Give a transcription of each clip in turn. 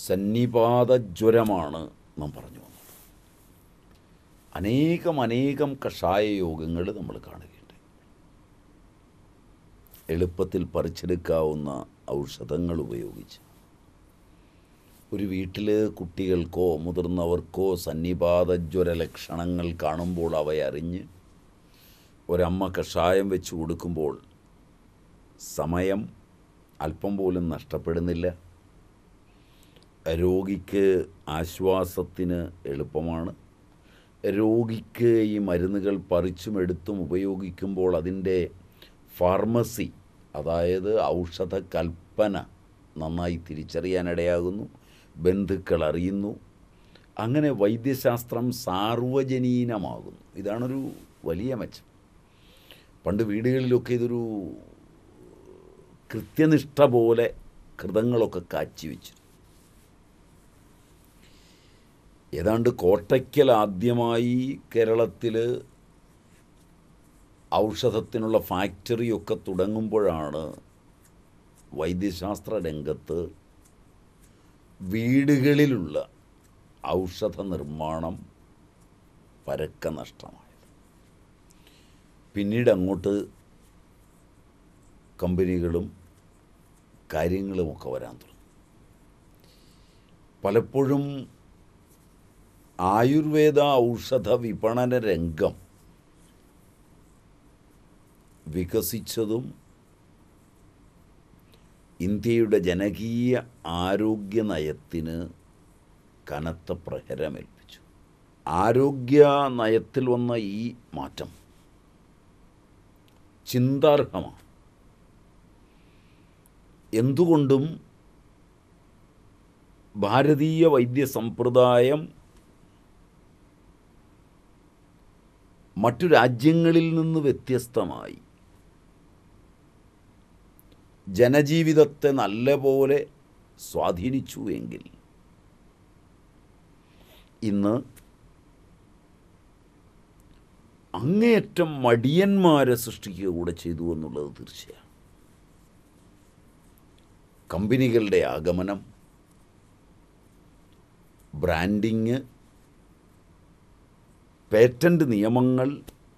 സന്നിപാത ജ്വരമാണ് നാം പറഞ്ഞു വന്നത് അനേകം അനേകം കഷായ യോഗങ്ങൾ നമ്മൾ കാണുകയുണ്ട് എളുപ്പത്തിൽ പറിച്ചെടുക്കാവുന്ന ഔഷധങ്ങൾ ഉപയോഗിച്ച് ഒരു വീട്ടിൽ കുട്ടികൾക്കോ മുതിർന്നവർക്കോ സന്നിപാതജ്വര ലക്ഷണങ്ങൾ കാണുമ്പോൾ അവയറിഞ്ഞ് ഒരമ്മ കഷായം വെച്ച് കൊടുക്കുമ്പോൾ സമയം അല്പം പോലും നഷ്ടപ്പെടുന്നില്ല രോഗിക്ക് ആശ്വാസത്തിന് എളുപ്പമാണ് രോഗിക്ക് ഈ മരുന്നുകൾ പറിച്ചും എടുത്തും ഉപയോഗിക്കുമ്പോൾ അതിൻ്റെ ഫാർമസി അതായത് ഔഷധ കൽപ്പന നന്നായി തിരിച്ചറിയാനിടയാകുന്നു ബന്ധുക്കൾ അറിയുന്നു അങ്ങനെ വൈദ്യശാസ്ത്രം സാർവജനീനമാകുന്നു ഇതാണൊരു വലിയ മെച്ചം പണ്ട് വീടുകളിലൊക്കെ ഇതൊരു കൃത്യനിഷ്ഠ പോലെ കൃതങ്ങളൊക്കെ കാച്ചിവെച്ചു ഏതാണ്ട് കോട്ടയ്ക്കൽ ആദ്യമായി കേരളത്തിൽ ഔഷധത്തിനുള്ള ഫാക്ടറിയൊക്കെ തുടങ്ങുമ്പോഴാണ് വൈദ്യശാസ്ത്ര രംഗത്ത് വീടുകളിലുള്ള ഔഷധ നിർമ്മാണം പരക്ക നഷ്ടമായത് പിന്നീട് അങ്ങോട്ട് കമ്പനികളും കാര്യങ്ങളുമൊക്കെ വരാൻ തുടങ്ങി പലപ്പോഴും ആയുർവേദ ഔഷധ വിപണന രംഗം വികസിച്ചതും ഇന്ത്യയുടെ ജനകീയ ആരോഗ്യ നയത്തിന് കനത്ത പ്രഹരമേൽപ്പിച്ചു ആരോഗ്യ നയത്തിൽ വന്ന ഈ മാറ്റം ചിന്താർഹമാണ് എന്തുകൊണ്ടും ഭാരതീയ വൈദ്യ സമ്പ്രദായം മറ്റു രാജ്യങ്ങളിൽ നിന്ന് വ്യത്യസ്തമായി ജനജീവിതത്തെ നല്ലപോലെ സ്വാധീനിച്ചു എങ്കിൽ ഇന്ന് അങ്ങേയറ്റം മടിയന്മാരെ സൃഷ്ടിക്കുക കൂടെ ചെയ്തു എന്നുള്ളത് തീർച്ചയാണ് കമ്പനികളുടെ ആഗമനം ബ്രാൻഡിങ് പേറ്റൻ്റ് നിയമങ്ങൾ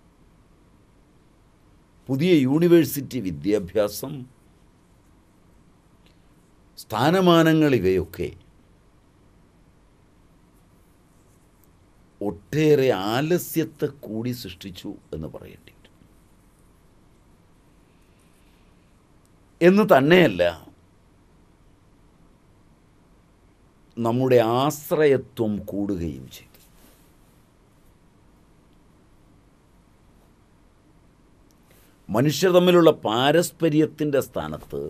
പുതിയ യൂണിവേഴ്സിറ്റി വിദ്യാഭ്യാസം സ്ഥാനമാനങ്ങൾ ഇവയൊക്കെ ഒട്ടേറെ ആലസ്യത്തെ കൂടി സൃഷ്ടിച്ചു എന്ന് പറയേണ്ടി വരും എന്ന് തന്നെയല്ല നമ്മുടെ ആശ്രയത്വം കൂടുകയും ചെയ്തു മനുഷ്യർ തമ്മിലുള്ള പാരസ്പര്യത്തിൻ്റെ സ്ഥാനത്ത്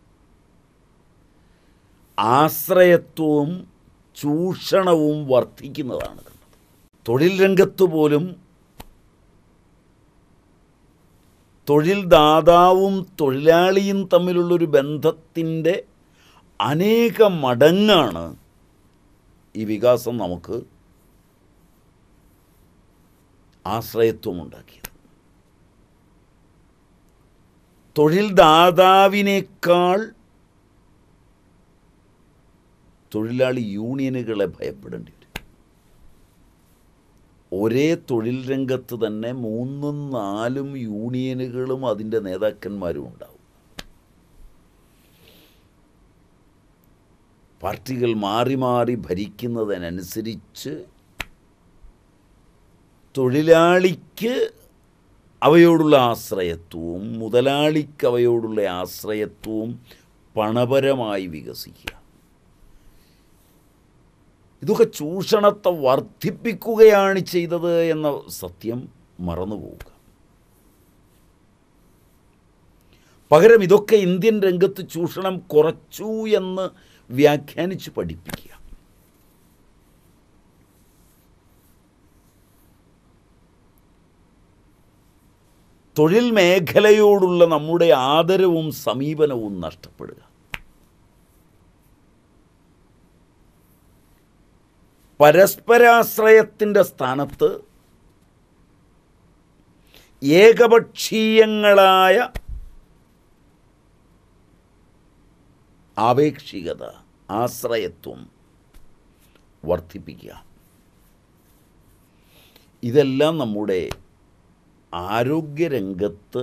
ആശ്രയത്വവും ചൂഷണവും വർദ്ധിക്കുന്നതാണ് കണ്ടത് തൊഴിൽ രംഗത്ത് പോലും തൊഴിൽ ദാതാവും തൊഴിലാളിയും തമ്മിലുള്ളൊരു ബന്ധത്തിൻ്റെ അനേക മടങ്ങാണ് ഈ വികാസം നമുക്ക് ആശ്രയത്വം ഉണ്ടാക്കിയത് തൊഴിൽ ദാതാവിനേക്കാൾ തൊഴിലാളി യൂണിയനുകളെ ഭയപ്പെടേണ്ടി വരും ഒരേ തൊഴിൽ രംഗത്ത് തന്നെ മൂന്നും നാലും യൂണിയനുകളും അതിൻ്റെ നേതാക്കന്മാരും ഉണ്ടാവും പാർട്ടികൾ മാറി മാറി ഭരിക്കുന്നതിനനുസരിച്ച് തൊഴിലാളിക്ക് അവയോടുള്ള ആശ്രയത്വവും മുതലാളിക്ക് അവയോടുള്ള ആശ്രയത്വവും പണപരമായി വികസിക്കുക ഇതൊക്കെ ചൂഷണത്തെ വർദ്ധിപ്പിക്കുകയാണ് ചെയ്തത് എന്ന സത്യം മറന്നുപോവുക പകരം ഇതൊക്കെ ഇന്ത്യൻ രംഗത്ത് ചൂഷണം കുറച്ചു എന്ന് വ്യാഖ്യാനിച്ച് പഠിപ്പിക്കുക തൊഴിൽ മേഖലയോടുള്ള നമ്മുടെ ആദരവും സമീപനവും നഷ്ടപ്പെടുക പരസ്പരാശ്രയത്തിൻ്റെ സ്ഥാനത്ത് ഏകപക്ഷീയങ്ങളായ ആപേക്ഷികത ആശ്രയത്വം വർദ്ധിപ്പിക്കുക ഇതെല്ലാം നമ്മുടെ ആരോഗ്യരംഗത്ത്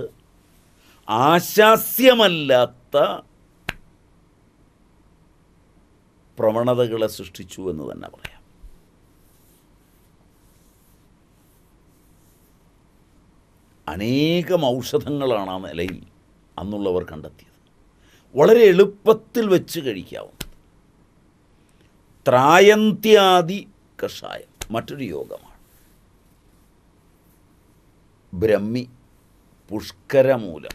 ആശാസ്യമല്ലാത്ത പ്രവണതകളെ സൃഷ്ടിച്ചു എന്ന് തന്നെ പറയാം അനേകം ഔഷധങ്ങളാണ് ആ നിലയിൽ അന്നുള്ളവർ കണ്ടെത്തിയത് വളരെ എളുപ്പത്തിൽ വെച്ച് കഴിക്കാവുന്ന ത്രായന്ത്യാദി കഷായം മറ്റൊരു യോഗമാണ് ബ്രഹ്മി പുഷ്കരമൂലം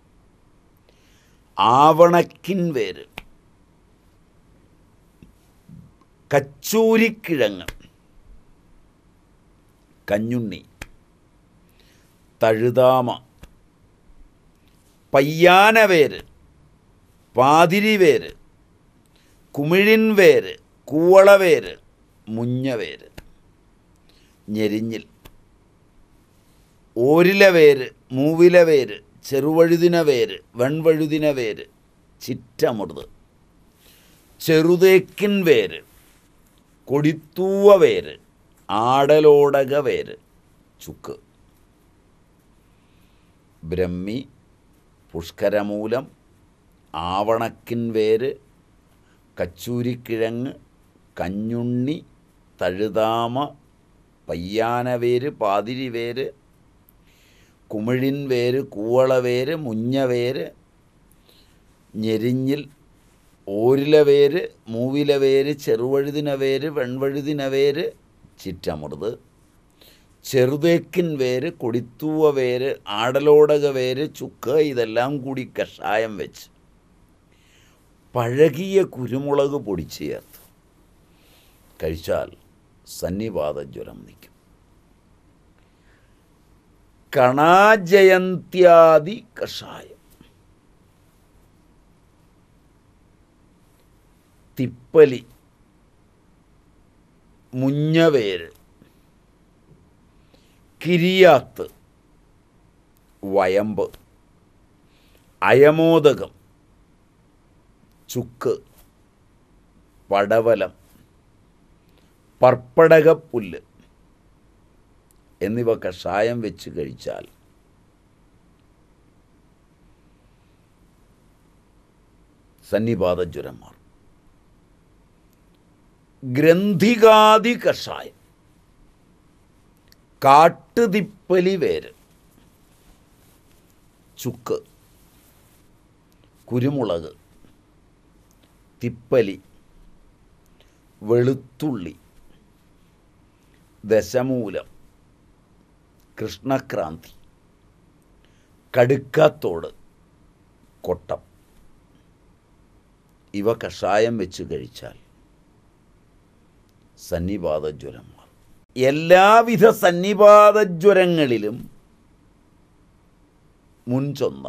ആവണക്കിൻ വേര് കച്ചൂരിക്കിഴങ്ങ് കഞ്ഞുണ്ണി തഴുതാമ പയ്യാനവേര് പാതിരിവേര് കുമിഴിൻ വേര് കൂവളവേര് മുഞ്ഞവേര് ഞെരിഞ്ഞിൽ ഓരിലവേര് മൂവിലവേര് ചെറുവഴുതിനവേര് വെൺവഴുതിനവേര് ചിറ്റമൃത് ചെറുതേക്കിൻ വേര് കൊടിത്തൂവ വേര് ആടലോടക വേര് ചുക്ക് ബ്രഹ്മി പുഷ്കരമൂലം ആവണക്കിൻ വേര് കച്ചൂരിക്കിഴങ്ങ് കഞ്ഞുണ്ണി തഴുതാമ പയ്യാനവേര് പാതിരിവേര് കുമിഴിൻ വേര് കൂവളവേര് മുഞ്ഞവേര് ഞെരിഞ്ഞിൽ ഓരിലവേര് മൂവിലവേര് ചെറുവഴുതിനവേര് വെൺവഴുതിനവേര് ചിറ്റമൃത് ചെറുതേക്കിൻ വേര് കൊടിത്തൂവ വേര് ആടലോടക വേര് ചുക്ക് ഇതെല്ലാം കൂടി കഷായം വെച്ച് പഴകിയ കുരുമുളക് പൊടിച്ച് ചേർത്ത് കഴിച്ചാൽ സന്നിപാത ജ്വരം നിൽക്കും കണാജയന്ത്യാദി കഷായം തിപ്പലി മുഞ്ഞവേര് കിരിയാത്ത് വയമ്പ് അയമോദകം ചുക്ക് പടവലം പർപ്പടകപ്പുല്ല് എന്നിവ കഷായം വെച്ച് കഴിച്ചാൽ സന്നിപാത ജ്വരം മാറും ഗ്രന്ഥികാദി കഷായം കാട്ടുതിപ്പലി വേര് ചുക്ക് കുരുമുളക് തിപ്പലി വെളുത്തുള്ളി ദശമൂലം കൃഷ്ണക്രാന്തി കടുക്കാത്തോട് കൊട്ടം ഇവ കഷായം വെച്ച് കഴിച്ചാൽ സന്നിപാതജ്വരം മാറും എല്ലാവിധ സന്നിപാതജ്വരങ്ങളിലും മുൻചൊന്ന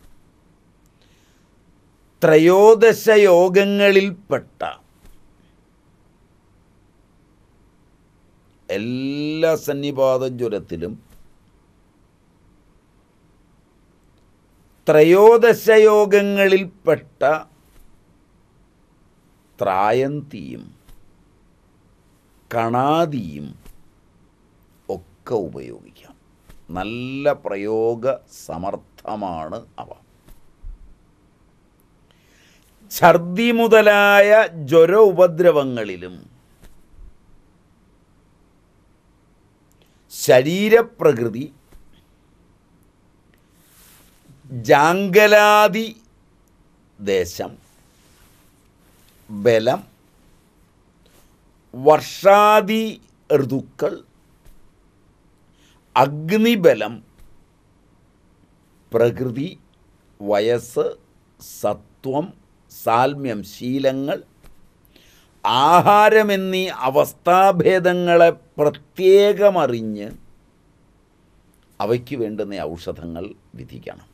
ത്രയോദശ യോഗങ്ങളിൽപ്പെട്ട എല്ലാ സന്നിപാതജ്വരത്തിലും ത്രയോദശ യോഗങ്ങളിൽപ്പെട്ട ത്രായന്തിയും കണാദിയും ഒക്കെ ഉപയോഗിക്കാം നല്ല പ്രയോഗ സമർത്ഥമാണ് അവ ഛർദി മുതലായ ജ്വര ഉപദ്രവങ്ങളിലും ശരീരപ്രകൃതി ജാങ്കലാദി ദേശം ബലം വർഷാദി ഋതുക്കൾ അഗ്നിബലം പ്രകൃതി വയസ്സ് സത്വം സാൽമ്യം ശീലങ്ങൾ ആഹാരമെന്നീ അവസ്ഥാഭേദങ്ങളെ പ്രത്യേകമറിഞ്ഞ് അവയ്ക്ക് വേണ്ടുന്ന ഔഷധങ്ങൾ വിധിക്കണം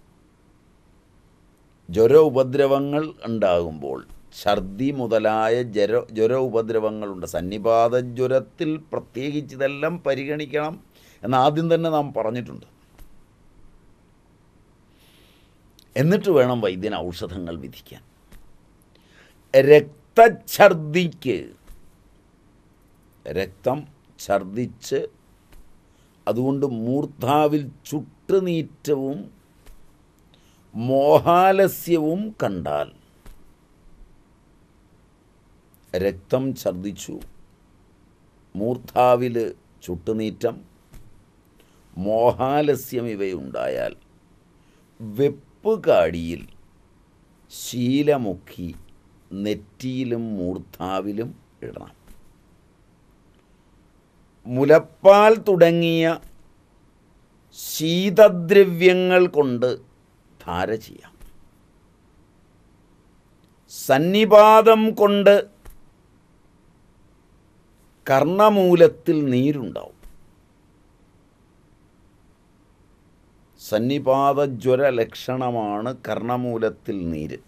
ജ്വര ഉപദ്രവങ്ങൾ ഉണ്ടാകുമ്പോൾ ഛർദി മുതലായ ജര ജ്വര ഉപദ്രവങ്ങളുണ്ട് സന്നിപാത ജ്വരത്തിൽ പ്രത്യേകിച്ച് ഇതെല്ലാം പരിഗണിക്കണം എന്ന് ആദ്യം തന്നെ നാം പറഞ്ഞിട്ടുണ്ട് എന്നിട്ട് വേണം വൈദ്യന് ഔഷധങ്ങൾ വിധിക്കാൻ രക്തഛർദിക്ക് രക്തം ഛർദിച്ച് അതുകൊണ്ട് മൂർധാവിൽ ചുട്ടുനീറ്റവും മോഹാലസ്യവും കണ്ടാൽ രക്തം ഛർദിച്ചു മൂർധാവിൽ ചുട്ടുനീറ്റം മോഹാലസ്യം ഇവയുണ്ടായാൽ വെപ്പ് കാടിയിൽ ശീലമുഖി നെറ്റിയിലും മൂർധാവിലും ഇടണം മുലപ്പാൽ തുടങ്ങിയ ശീതദ്രവ്യങ്ങൾ കൊണ്ട് ധാര ചെയ്യാം സന്നിപാതം കൊണ്ട് കർണമൂലത്തിൽ നീരുണ്ടാവും സന്നിപാതജ്വര ലക്ഷണമാണ് കർണമൂലത്തിൽ നീര്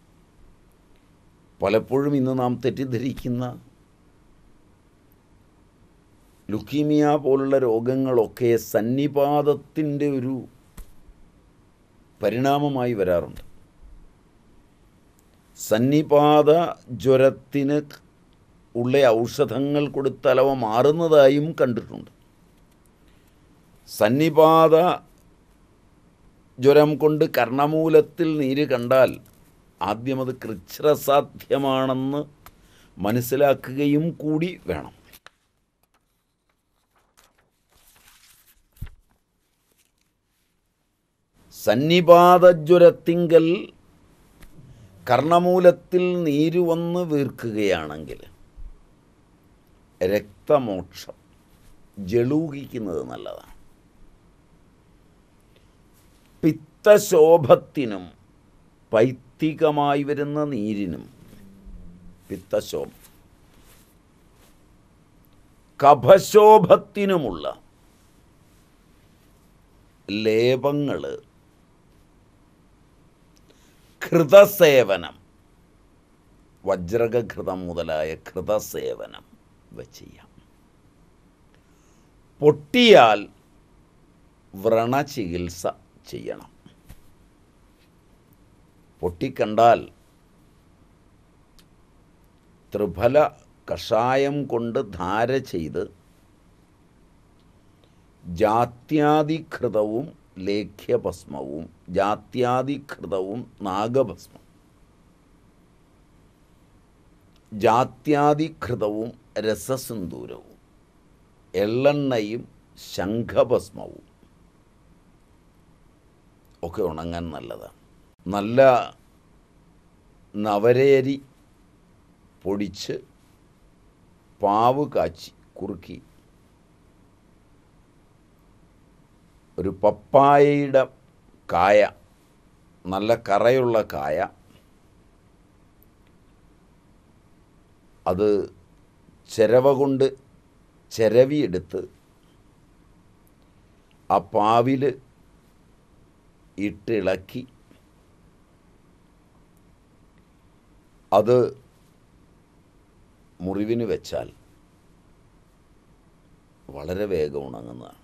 പലപ്പോഴും ഇന്ന് നാം തെറ്റിദ്ധരിക്കുന്ന ലുക്കീമിയ പോലുള്ള രോഗങ്ങളൊക്കെ സന്നിപാതത്തിൻ്റെ ഒരു പരിണാമമായി വരാറുണ്ട് സന്നിപാത ജ്വരത്തിന് ഉള്ള ഔഷധങ്ങൾ കൊടുത്താൽ അവ മാറുന്നതായും കണ്ടിട്ടുണ്ട് സന്നിപാത ജ്വരം കൊണ്ട് കർണമൂലത്തിൽ നീര് കണ്ടാൽ ആദ്യം അത് കൃച്ഛ്രസാധ്യമാണെന്ന് മനസ്സിലാക്കുകയും കൂടി വേണം സന്നിപാതജ്വരത്തിങ്കൽ കർണമൂലത്തിൽ നീര് വന്ന് വീർക്കുകയാണെങ്കിൽ രക്തമോക്ഷം ജളൂകിക്കുന്നത് നല്ലതാണ് പിത്തശോഭത്തിനും പൈത്തികമായി വരുന്ന നീരിനും പിത്തശോഭം കഫശോഭത്തിനുമുള്ള ലേപങ്ങൾ ഘൃതസേവനം വജ്രകഘൃതം മുതലായ ഘൃതസേവനം ഇവ ചെയ്യാം പൊട്ടിയാൽ വ്രണചികിത്സ ചെയ്യണം പൊട്ടിക്കണ്ടാൽ ത്രിഫല കഷായം കൊണ്ട് ധാര ചെയ്ത് ജാത്യാദിഘൃതവും ലേഖ്യഭസ്മവും ജാത്യാദിഘൃതവും നാഗഭസ്മം ജാത്യാദിഘൃതവും രസസിന്ദൂരവും എള്ളെണ്ണയും ശംഖഭസ്മവും ഒക്കെ ഉണങ്ങാൻ നല്ലതാണ് നല്ല നവരയരി പൊടിച്ച് പാവ് കാച്ചി കുറുക്കി ഒരു പപ്പായയുടെ കായ നല്ല കറയുള്ള കായ അത് ചിരവ കൊണ്ട് ചിരവിയെടുത്ത് ആ പാവിൽ ഇട്ടിളക്കി അത് മുറിവിന് വെച്ചാൽ വളരെ വേഗം ഉണങ്ങുന്നതാണ്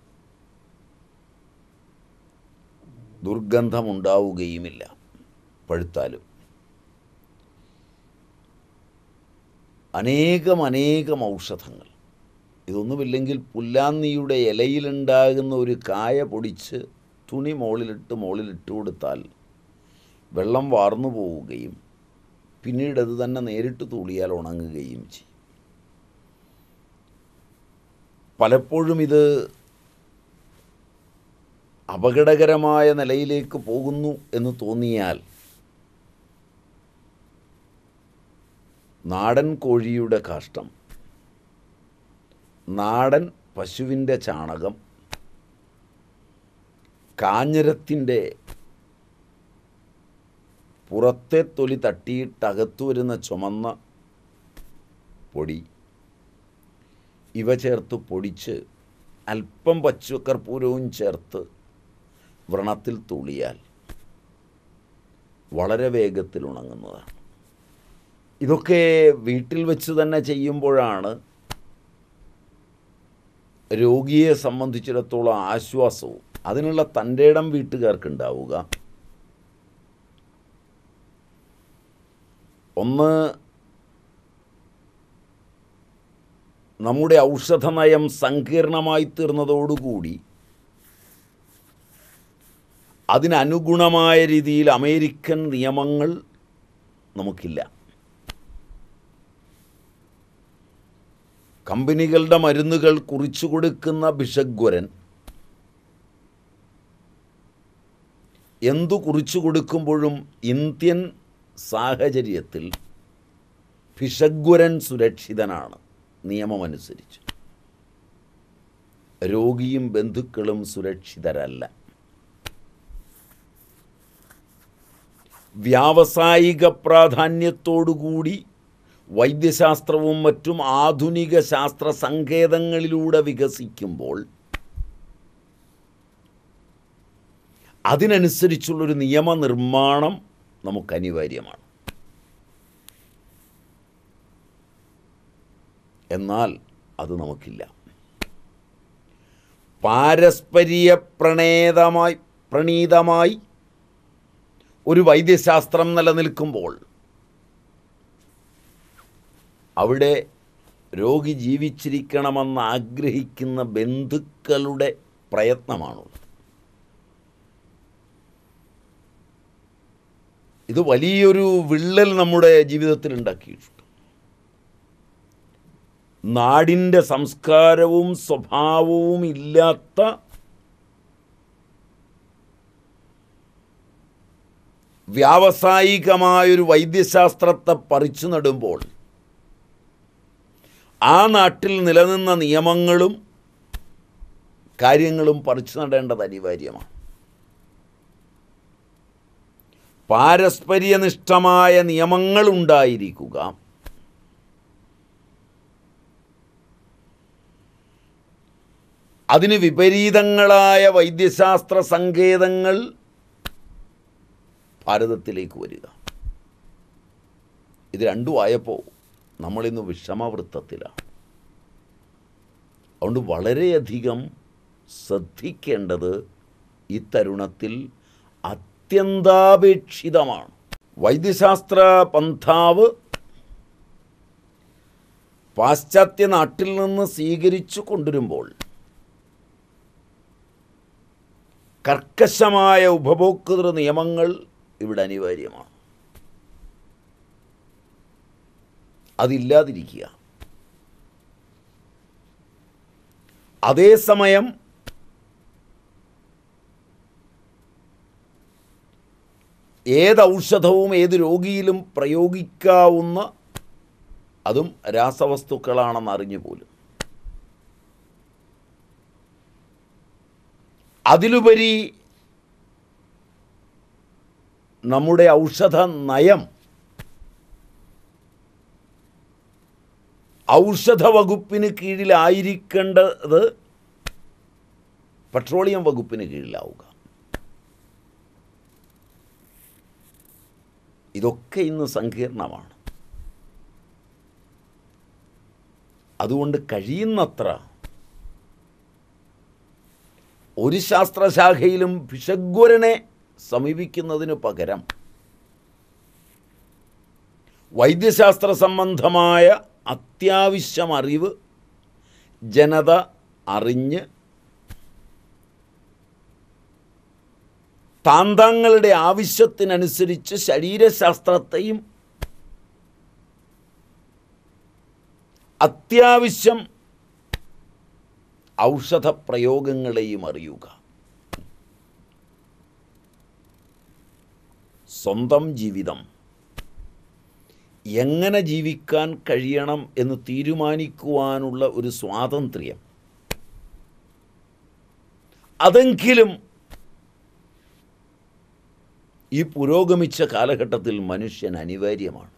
ദുർഗന്ധമുണ്ടാവുകയുമില്ല പഴുത്താലും അനേകം അനേകം ഔഷധങ്ങൾ ഇതൊന്നുമില്ലെങ്കിൽ പുല്ലാന്നിയുടെ ഇലയിലുണ്ടാകുന്ന ഒരു കായ പൊടിച്ച് തുണി മുകളിലിട്ട് മുകളിലിട്ട് കൊടുത്താൽ വെള്ളം വാർന്നു പോവുകയും പിന്നീട് അത് തന്നെ നേരിട്ട് തൂളിയാൽ ഉണങ്ങുകയും ചെയ്യും പലപ്പോഴും ഇത് അപകടകരമായ നിലയിലേക്ക് പോകുന്നു എന്ന് തോന്നിയാൽ നാടൻ കോഴിയുടെ കാഷ്ടം നാടൻ പശുവിൻ്റെ ചാണകം കാഞ്ഞിരത്തിൻ്റെ പുറത്തെ തൊലി തട്ടിയിട്ടകത്തു വരുന്ന ചുമന്ന പൊടി ഇവ ചേർത്ത് പൊടിച്ച് അല്പം പച്ചക്കർപ്പൂരവും ചേർത്ത് വ്രണത്തിൽ തുളിയാൽ വളരെ വേഗത്തിൽ ഉണങ്ങുന്നതാണ് ഇതൊക്കെ വീട്ടിൽ വെച്ച് തന്നെ ചെയ്യുമ്പോഴാണ് രോഗിയെ സംബന്ധിച്ചിടത്തോളം ആശ്വാസവും അതിനുള്ള തൻ്റെ ഇടം വീട്ടുകാർക്കുണ്ടാവുക ഒന്ന് നമ്മുടെ ഔഷധ നയം സങ്കീർണമായി തീർന്നതോടുകൂടി അതിനനുഗുണമായ രീതിയിൽ അമേരിക്കൻ നിയമങ്ങൾ നമുക്കില്ല കമ്പനികളുടെ മരുന്നുകൾ കുറിച്ചു കൊടുക്കുന്ന ഭിഷഗ്വരൻ എന്തു കുറിച്ചു കൊടുക്കുമ്പോഴും ഇന്ത്യൻ സാഹചര്യത്തിൽ ഭിഷഗ്വരൻ സുരക്ഷിതനാണ് നിയമമനുസരിച്ച് രോഗിയും ബന്ധുക്കളും സുരക്ഷിതരല്ല വ്യാവസായിക പ്രാധാന്യത്തോടുകൂടി വൈദ്യശാസ്ത്രവും മറ്റും ആധുനിക ശാസ്ത്ര സങ്കേതങ്ങളിലൂടെ വികസിക്കുമ്പോൾ അതിനനുസരിച്ചുള്ളൊരു നിയമനിർമ്മാണം നമുക്ക് അനിവാര്യമാണ് എന്നാൽ അത് നമുക്കില്ല പാരസ്പര്യ പ്രണേതമായി പ്രണീതമായി ഒരു വൈദ്യശാസ്ത്രം നിലനിൽക്കുമ്പോൾ അവിടെ രോഗി ജീവിച്ചിരിക്കണമെന്ന് ആഗ്രഹിക്കുന്ന ബന്ധുക്കളുടെ പ്രയത്നമാണുള്ളത് ഇത് വലിയൊരു വിള്ളൽ നമ്മുടെ ജീവിതത്തിൽ ഉണ്ടാക്കിയിട്ടുണ്ട് നാടിൻ്റെ സംസ്കാരവും സ്വഭാവവും ഇല്ലാത്ത വ്യാവസായികമായൊരു വൈദ്യശാസ്ത്രത്തെ പറിച്ചു നടുമ്പോൾ ആ നാട്ടിൽ നിലനിന്ന നിയമങ്ങളും കാര്യങ്ങളും പറിച്ചു നടേണ്ടത് അനിവാര്യമാണ് പാരസ്പര്യനിഷ്ഠമായ നിയമങ്ങളുണ്ടായിരിക്കുക അതിന് വിപരീതങ്ങളായ വൈദ്യശാസ്ത്ര സങ്കേതങ്ങൾ ഭാരതത്തിലേക്ക് വരിക ഇത് രണ്ടും ആയപ്പോൾ നമ്മളിന്ന് വിഷമവൃത്തത്തിലാണ് അതുകൊണ്ട് വളരെയധികം ശ്രദ്ധിക്കേണ്ടത് ഈ തരുണത്തിൽ അത്യന്താപേക്ഷിതമാണ് വൈദ്യശാസ്ത്ര പന്ഥാവ് പാശ്ചാത്യ നാട്ടിൽ നിന്ന് സ്വീകരിച്ചു കൊണ്ടുവരുമ്പോൾ കർക്കശമായ ഉപഭോക്തൃ നിയമങ്ങൾ ഇവിടെ അനിവാര്യമാണ് അതില്ലാതിരിക്കുക അതേസമയം ഏത് ഔഷധവും ഏത് രോഗിയിലും പ്രയോഗിക്കാവുന്ന അതും രാസവസ്തുക്കളാണെന്ന് അറിഞ്ഞു പോലും അതിലുപരി നമ്മുടെ ഔഷധ നയം ഔഷധ വകുപ്പിന് കീഴിലായിരിക്കേണ്ടത് പെട്രോളിയം വകുപ്പിന് കീഴിലാവുക ഇതൊക്കെ ഇന്ന് സങ്കീർണമാണ് അതുകൊണ്ട് കഴിയുന്നത്ര ഒരു ശാസ്ത്രശാഖയിലും ഭിഷഗ്വരനെ സമീപിക്കുന്നതിന് പകരം വൈദ്യശാസ്ത്ര സംബന്ധമായ അത്യാവശ്യം അറിവ് ജനത അറിഞ്ഞ് താന്താങ്ങളുടെ ആവശ്യത്തിനനുസരിച്ച് ശരീരശാസ്ത്രത്തെയും അത്യാവശ്യം ഔഷധ പ്രയോഗങ്ങളെയും അറിയുക സ്വന്തം ജീവിതം എങ്ങനെ ജീവിക്കാൻ കഴിയണം എന്ന് തീരുമാനിക്കുവാനുള്ള ഒരു സ്വാതന്ത്ര്യം അതെങ്കിലും ഈ പുരോഗമിച്ച കാലഘട്ടത്തിൽ മനുഷ്യൻ അനിവാര്യമാണ്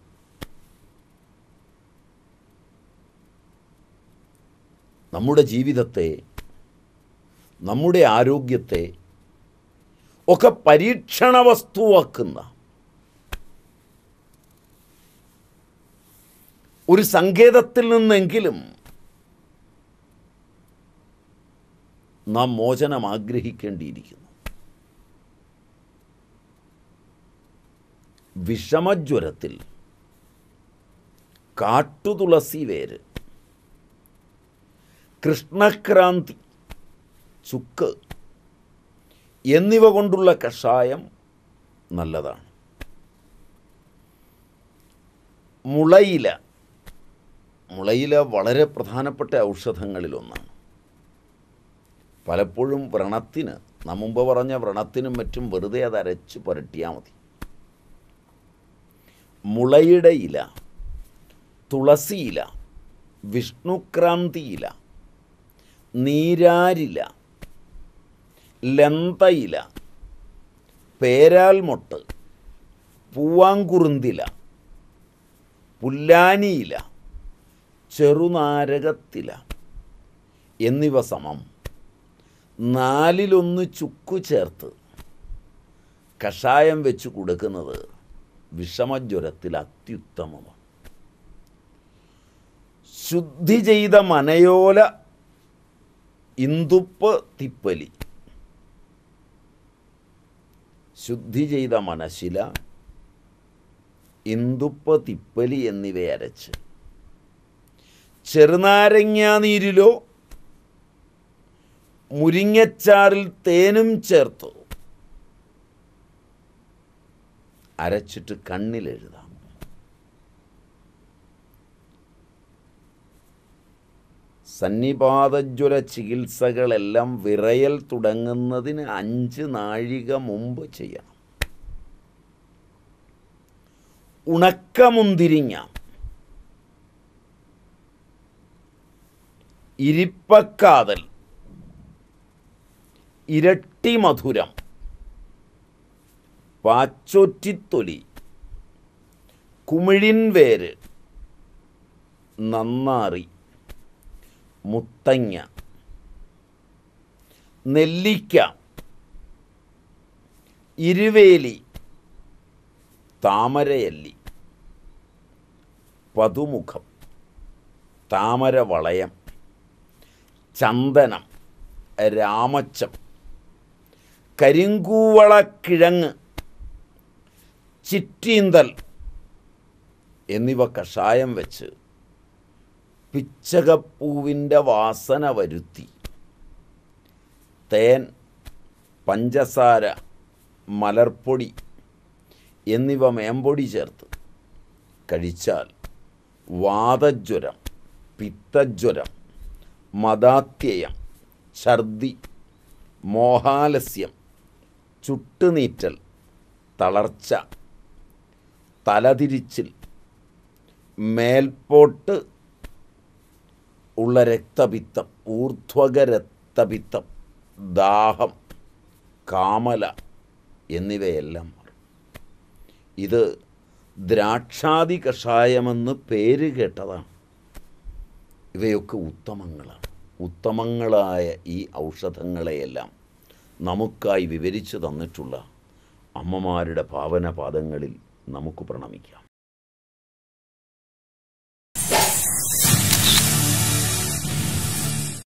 നമ്മുടെ ജീവിതത്തെ നമ്മുടെ ആരോഗ്യത്തെ ഒക്കെ പരീക്ഷണ വസ്തുവാക്കുന്ന ഒരു സങ്കേതത്തിൽ നിന്നെങ്കിലും നാം മോചനം ആഗ്രഹിക്കേണ്ടിയിരിക്കുന്നു വിഷമജ്വരത്തിൽ കാട്ടുതുളസി വേര് കൃഷ്ണക്രാന്തി ചുക്ക് എന്നിവ കൊണ്ടുള്ള കഷായം നല്ലതാണ് മുളയില മുളയില വളരെ പ്രധാനപ്പെട്ട ഔഷധങ്ങളിലൊന്നാണ് പലപ്പോഴും വ്രണത്തിന് നാം മുമ്പ് പറഞ്ഞ വ്രണത്തിനും മറ്റും വെറുതെ അത് അരച്ച് പുരട്ടിയാൽ മതി മുളയുടെ ഇല തുളസിയില വിഷ്ണുക്രാന്തിയില നീരാരില ലന്തയില പേരാൽമൊട്ട് പൂവാങ്കുറുന്തില പുല്ലാനിയില ചെറുനാരകത്തില എന്നിവ സമം നാലിലൊന്ന് ചുക്കു ചേർത്ത് കഷായം വെച്ച് കൊടുക്കുന്നത് വിഷമജ്വരത്തിൽ അത്യുത്തമമാണ് ശുദ്ധി ചെയ്ത മനയോല ഇന്ദുപ്പ് തിപ്പലി ശുദ്ധി ചെയ്ത മനശില ഇന്ദുപ്പ് തിപ്പലി എന്നിവ അരച്ച് ചെറുനാരങ്ങാ നീരിലോ മുരിങ്ങച്ചാറിൽ തേനും ചേർത്ത് അരച്ചിട്ട് കണ്ണിലെഴുതാം സന്നിപാതജ്വര ചികിത്സകളെല്ലാം വിറയൽ തുടങ്ങുന്നതിന് അഞ്ച് നാഴിക മുമ്പ് ചെയ്യണം ഉണക്കമുന്തിരിങ്ങ ഇരിപ്പക്കാതൽ ഇരട്ടി മധുരം പാച്ചൊറ്റിത്തൊലി കുമിഴിൻ വേര് നന്നാറി മുത്തങ്ങ നെല്ലിക്ക ഇരുവേലി താമരയല്ലി പതുമുഖം താമരവളയം ചന്ദനം രാമച്ചം കരിങ്കൂവളക്കിഴങ്ങ് ചിറ്റീന്തൽ എന്നിവ കഷായം വെച്ച് പിച്ചകപ്പൂവിൻ്റെ വാസന വരുത്തി തേൻ പഞ്ചസാര മലർപ്പൊടി എന്നിവ മേമ്പൊടി ചേർത്ത് കഴിച്ചാൽ വാതജ്വരം പിത്തജ്വരം മതാത്യയം ഛർദി മോഹാലസ്യം ചുട്ടുനീറ്റൽ തളർച്ച തലതിരിച്ചിൽ മേൽപോട്ട് ഉള്ള രക്തപിത്തം ഊർധ്വക രക്തപിത്തം ദാഹം കാമല എന്നിവയെല്ലാം മാറും ഇത് ദ്രാക്ഷാദി കഷായമെന്ന് പേര് കേട്ടതാണ് ഇവയൊക്കെ ഉത്തമങ്ങളാണ് ഉത്തമങ്ങളായ ഈ ഔഷധങ്ങളെയെല്ലാം നമുക്കായി വിവരിച്ചു തന്നിട്ടുള്ള അമ്മമാരുടെ പാവന പാദങ്ങളിൽ നമുക്ക് പ്രണമിക്കാം